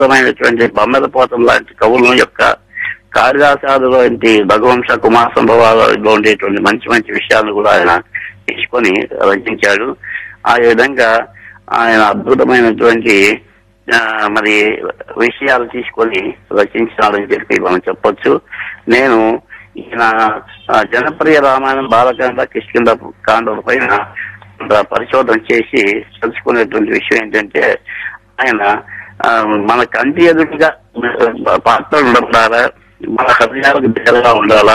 అద్భుతమైనటువంటి బొమ్మలపోతం లాంటి కవుల యొక్క కాళిదాసాదు లాంటి రఘువంశ కుమార సంభవాలలో ఉండేటువంటి మంచి మంచి విషయాలను కూడా ఆయన తీసుకొని రచించాడు ఆ విధంగా ఆయన అద్భుతమైనటువంటి ఆ, మరి విషయాలు తీసుకొని రచించాడని చెప్పి మనం చెప్పొచ్చు నేను ఈయన ఆ, జనప్రియ రామాయణం బాలకాండ కిష్కింద కాండల పైన కొంత పరిశోధన చేసి తెలుసుకునేటువంటి విషయం ఏంటంటే ఆయన ఆ, మన కంటి ఎదుటిగా పాత్రలు ఉండడాలా మన హృదయాలకు దగ్గరగా ఉండాలా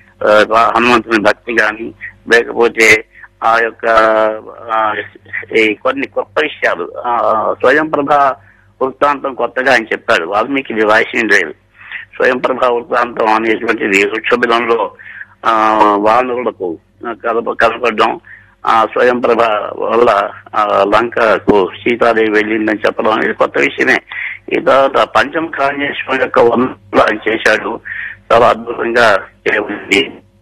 ఆ, హనుమంతుని భక్తి గాని లేకపోతే ఆ యొక్క ఆ, ఈ కొన్ని కొత్త విషయాలు ఆ, స్వయం ప్రభ వృత్తాంతం కొత్తగా ఆయన చెప్పాడు వాల్మీకి ఇది రాసింది లేదు స్వయం ప్రభ వృత్తాంతం అనేటువంటిది వృక్షబిలంలో ఆ వానరులకు కలప కలపడం ఆ స్వయం ప్రభ వల్ల ఆ లంకకు సీతాదేవి వెళ్ళిందని చెప్పడం అనేది కొత్త విషయమే ఈ తర్వాత పంచమ కాళేశ్వరం యొక్క వర్ణనలు ఆయన చేశాడు చాలా అద్భుతంగా చేయబడింది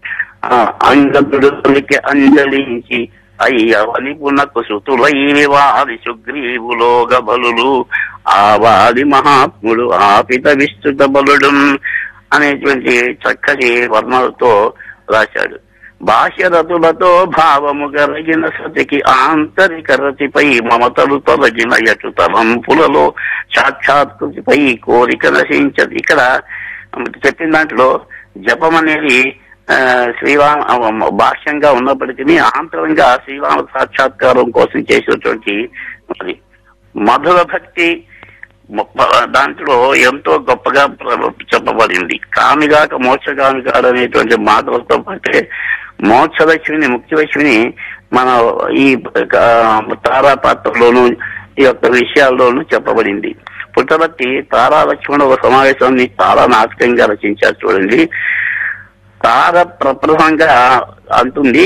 ఆ అంగదుడికి అంజలించి అయ్యవని పునకు సుతులై వారి సుగ్రీవులోగ బలులు ఆ వారి మహాత్ముడు ఆపిత విస్తృత బలుడు అనేటువంటి చక్కటి వర్ణలతో రాశాడు భాష్యరతులతో భావము గరగిన సతికి ఆంతరిక రతిపై మమతలు తొలగిన యటు తలంపులలో సాక్షాత్కృతిపై కోరిక నశించదు ఇక్కడ చెప్పిన దాంట్లో జపం అనేది ఆ, శ్రీరామ భాష్యంగా ఉన్నప్పటికీ ఆంతరంగా శ్రీరామ సాక్షాత్కారం కోసం చేసినటువంటి మరి మధుర భక్తి మొప్ప- దాంట్లో ఎంతో గొప్పగా ప్ర- చెప్పబడింది కామిగాక మోక్షగామి కాడు అనేటువంటి మాటలతో పాటే మోక్షలక్ష్మిని ముఖ్యలక్ష్మిని మన ఈ ఆ, తారా పాత్రలోను ఈ యొక్క విషయాల్లోనూ చెప్పబడింది పుట్టబట్టి తారా లక్ష్మణ ఒక సమావేశాన్ని చాలా నాటకంగా రచించారు చూడండి తార ప్రప్రథంగా అంటుంది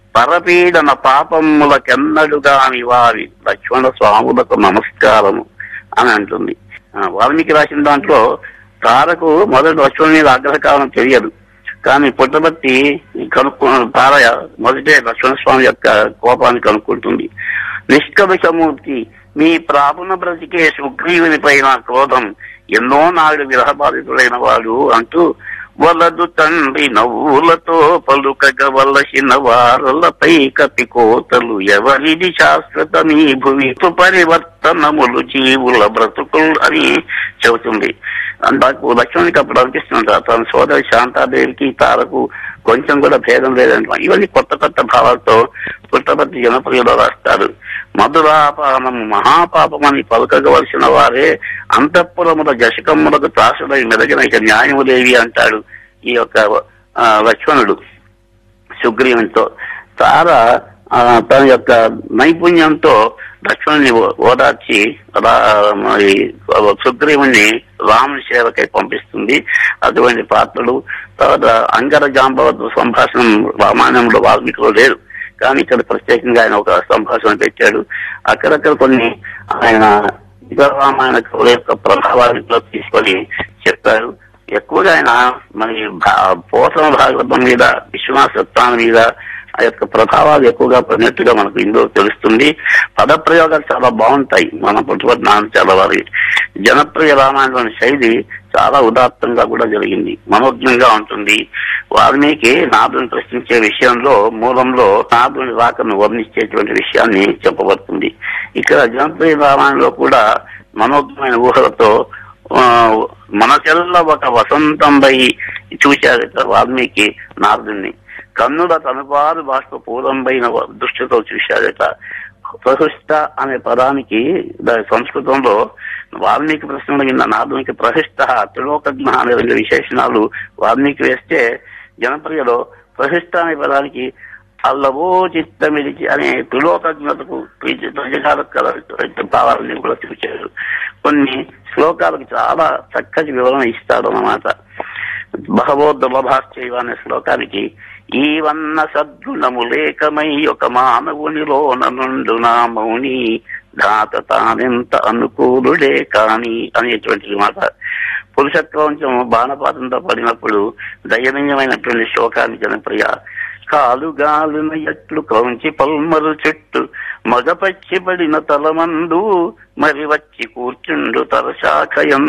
పరపీడన పాపములకెన్నడుగాని వారి లక్ష్మణ స్వాములకు నమస్కారము అని అంటుంది ఆ, వాల్మీకి రాసిన దాంట్లో తారకు మొదటి లక్ష్మణుని మీద ఆగ్రహకాలం తెలియదు కానీ పుట్టబట్టి కనుక్కు తార మొదటే లక్ష్మణ స్వామి యొక్క కోపాన్ని కనుక్కుంటుంది నిష్కవిషమూర్తి మీ ప్రాపున బ్రతికే సుగ్రీవుని పైన క్రోధం ఎన్నో నాడు విరహబాధితుడైన వాడు అంటూ వలదు తండ్రి నవ్వులతో పలుకగవలసిన వారలపై కపి కోతలు ఎవరిది శాశ్వతమీ భువి పరివర్తనములు జీవుల బ్రతుకులు అని చెబుతుంది నాకు లక్ష్మణునికి అప్పుడు అనిపిస్తుంది తన సోదరి శాంతాదేవికి తారకు కొంచెం కూడా భేదం లేదంట ఇవన్నీ కొత్త కొత్త భావాలతో పుట్టపర్తి జనప్రియులో రాస్తారు మధురాపానం మహాపాపమని పలుకగవలసిన వారే అంతఃపురముల జశకమ్ములకు త్రాసుడై మెదగిన ఇక న్యాయముదేవి అంటాడు ఈ యొక్క ఆ, లక్ష్మణుడు సుగ్రీవునితో తార ఆ, తన యొక్క నైపుణ్యంతో లక్ష్మణుని ఓ- ఓదార్చి రా- మరి సుగ్రీవుని రాముని సేవకై పంపిస్తుంది అటువంటి పాత్రలు తర్వాత అంగర జాంబవత సంభాషణ రామాయణంలో వాల్మీకిలో లేదు కానీ ఇక్కడ ప్రత్యేకంగా ఆయన ఒక సంభాషణ పెట్టాడు అక్కడక్కడ కొన్ని ఆయన ఇతర రామాయణ కవుల యొక్క ప్రభావాన్ని కూడా తీసుకొని చెప్పారు ఎక్కువగా ఆయన మరి భా- పోషణ భాగవతం మీద విశ్వనాథ సత్తానం మీద ఆ యొక్క ప్రభావాలు ఎక్కువగా పడినట్టుగా మనకు ఇందులో తెలుస్తుంది పద ప్రయోగాలు చాలా బాగుంటాయి మన పుట్టుబడి నాన్న చాలా వారి జనప్రియ రామాయణంలోని శైలి చాలా ఉదాత్తంగా కూడా జరిగింది మనోజ్ఞంగా ఉంటుంది వాల్మీకి నాదుని ప్రశ్నించే విషయంలో మూలంలో నాదుని రాకను వర్ణించేటువంటి విషయాన్ని చెప్పబడుతుంది ఇక్కడ జనప్రియ రామాయణంలో కూడా మనోజ్ఞమైన ఊహలతో ఆ, మనకెల్ల ఒక వసంతంపై చూశారు ఇక్కడ వాల్మీకి నారదుని కన్నుల తనుపారు బాష్ప పూర్వంపైన దృష్టితో చూశారట ప్రహృష్ట అనే పదానికి దాని సంస్కృతంలో వాల్మీకి ప్రశ్నలు విన్న నాదునికి ప్రహృష్ట త్రిలోకజ్ఞ అనే రెండు విశేషణాలు వాల్మీకి వేస్తే జనప్రియలో ప్రహృష్ట అనే పదానికి అల్లవో చిత్తమిడిచి అనే త్రిలోకజ్ఞతకు ప్రజలకు కల భావాలని కూడా చూశారు కొన్ని శ్లోకాలకు చాలా చక్కటి వివరణ ఇస్తాడు అన్నమాట బహవో దుర్లభాశ్చైవ అనే శ్లోకానికి ఈవన్న సద్గుణము లేకమై ఒక మానవునిలో నుండు నా మౌని దాత తానెంత అనుకూలుడే కాని అనేటువంటి మాట పురుషత్వం బాణపాతంతో పడినప్పుడు దయనీయమైనటువంటి శోకాన్ని జనప్రియ కాలుగాలున ఎట్లు కౌంచి పల్మరు చెట్టు మగపచ్చిబడిన తలమందు మరి వచ్చి కూర్చుండు తలశాఖయం